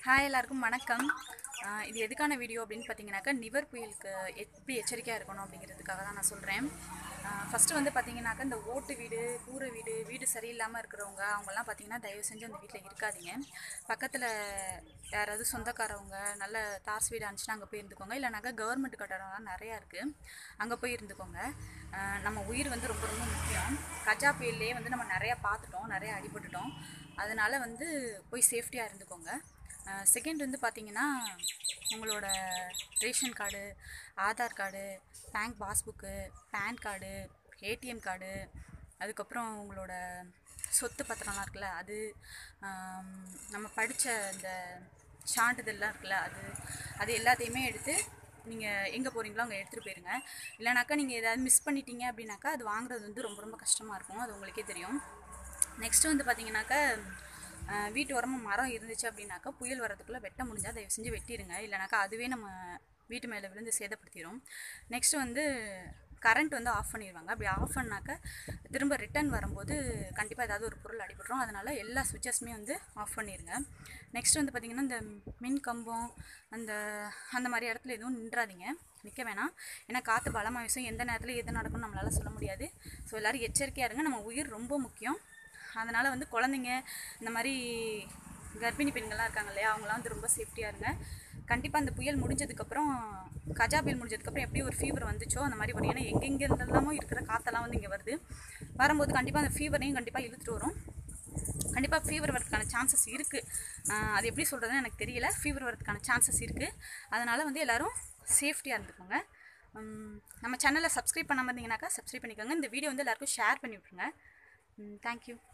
hi எல்லாருக்கும் வணக்கம் ஆஹ் இது எதுக்கான வீடியோ அப்படின்னு பார்த்தீங்கன்னாக்கா நிவர் புயலுக்கு எப்படி எச்சரிக்கையாக இருக்கணும் அப்படிங்கிறதுக்காக தான் நான் சொல்கிறேன் ஃபஸ்ட்டு வந்து பார்த்தீங்கன்னாக்கா இந்த ஓட்டு வீடு கூரை வீடு வீடு சரியில்லாமல் இருக்கிறவங்க அவங்கெல்லாம் பார்த்தீங்கன்னா தயவு செஞ்சு அந்த வீட்டில் இருக்காதீங்க பக்கத்தில் யாராவது சொந்தக்காரவங்க நல்ல தார்ஸ் வீடு இருந்துச்சுன்னா அங்கே போய் இருந்துக்கோங்க இல்லைனாக்கா கவர்மெண்ட் கட்டடம்லாம் நிறையா இருக்குது அங்கே போய் இருந்துக்கோங்க ஆஹ் நம்ம உயிர் வந்து ரொம்ப ரொம்ப முக்கியம் கஜா புயல்லையே வந்து நம்ம நிறையா பார்த்துட்டோம் நிறையா அடிபட்டுட்டோம் அதனால வந்து போய் சேஃப்டியாக இருந்துக்கோங்க செகண்ட் வந்து பார்த்தீங்கன்னா உங்களோட ration card Aadhaar card bank passbook PAN card ATM card அதுக்கப்புறம் உங்களோட சொத்து பத்திரம்லாம் இருக்குல்ல அது ஆம், நம்ம படித்த இந்த சான்றிதழ்லாம் இருக்குல்ல அது அது எல்லாத்தையுமே எடுத்து நீங்கள் எங்கே போகிறீங்களோ அங்கே எடுத்துகிட்டு போயிருங்க இல்லைனாக்கா நீங்கள் ஏதாவது மிஸ் பண்ணிட்டீங்க அப்படின்னாக்கா அது வாங்குறது வந்து ரொம்ப ரொம்ப கஷ்டமாக இருக்கும் அது உங்களுக்கே தெரியும் நெக்ஸ்ட் வந்து பார்த்தீங்கன்னாக்கா அஹ், வீட்டு ஓரமாக மரம் இருந்துச்சு அப்படின்னாக்கா புயல் வரதுக்குள்ளே வெட்ட முடிஞ்சால் தயவு செஞ்சு வெட்டிடுங்க இல்லைனாக்கா அதுவே நம்ம வீட்டு மேலே விழுந்து சேதப்படுத்திடும் நெக்ஸ்ட் வந்து கரண்ட் வந்து ஆஃப் பண்ணிடுவாங்க அப்படி ஆஃப் பண்ணாக்க திரும்ப ரிட்டர்ன் வரும்போது கண்டிப்பாக ஏதாவது ஒரு பொருள் அடிபட்டுரும் அதனால் எல்லா சுவிச்சஸுமே வந்து ஆஃப் பண்ணிடுங்க நெக்ஸ்ட் வந்து பார்த்திங்கன்னா இந்த மின் கம்பம் அந்த அந்த மாதிரி இடத்துல எதுவும் நின்றாதீங்க நிற்க வேணாம் ஏன்னா காற்று பலமாக வீசும் எந்த நேரத்தில் எது நடக்கும்னு நம்மளால் சொல்ல முடியாது ஸோ எல்லோரும் எச்சரிக்கையாக இருங்க நம்ம உயிர் ரொம்ப முக்கியம் அதனால் வந்து குழந்தைங்க இந்த மாதிரி கர்ப்பிணி பெண்கள்லாம் இருக்காங்க இல்லையா அவங்களாம் வந்து ரொம்ப சேஃப்டியாக இருங்க கண்டிப்பாக அந்த புயல் முடிஞ்சதுக்கப்புறம் கஜா புயல் முடிஞ்சதுக்கப்புறம் எப்படி ஒரு ஃபீவர் வந்துச்சோ அந்த மாதிரி வரும் ஏன்னா எங்கெங்கே இருந்தெல்லாமோ இருக்கிற காற்றெல்லாம் வந்து இங்கே வருது வரும்போது கண்டிப்பாக அந்த ஃபீவரையும் கண்டிப்பாக இழுத்துட்டு வரும் கண்டிப்பாக ஃபீவர் வரதுக்கான சான்சஸ் இருக்குது அது எப்படி சொல்கிறதுன்னு எனக்கு தெரியல ஃபீவர் வரதுக்கான சான்சஸ் இருக்குது அதனால் வந்து எல்லோரும் சேஃப்டியாக இருந்துக்கோங்க உம், நம்ம சேனலை சப்ஸ்கிரைப் பண்ணாமல் இருந்தீங்கன்னாக்கா சப்ஸ்கிரைப் பண்ணிக்கோங்க இந்த வீடியோ வந்து எல்லாருக்கும் ஷேர் பண்ணி விட்ருங்க தேங்க்யூ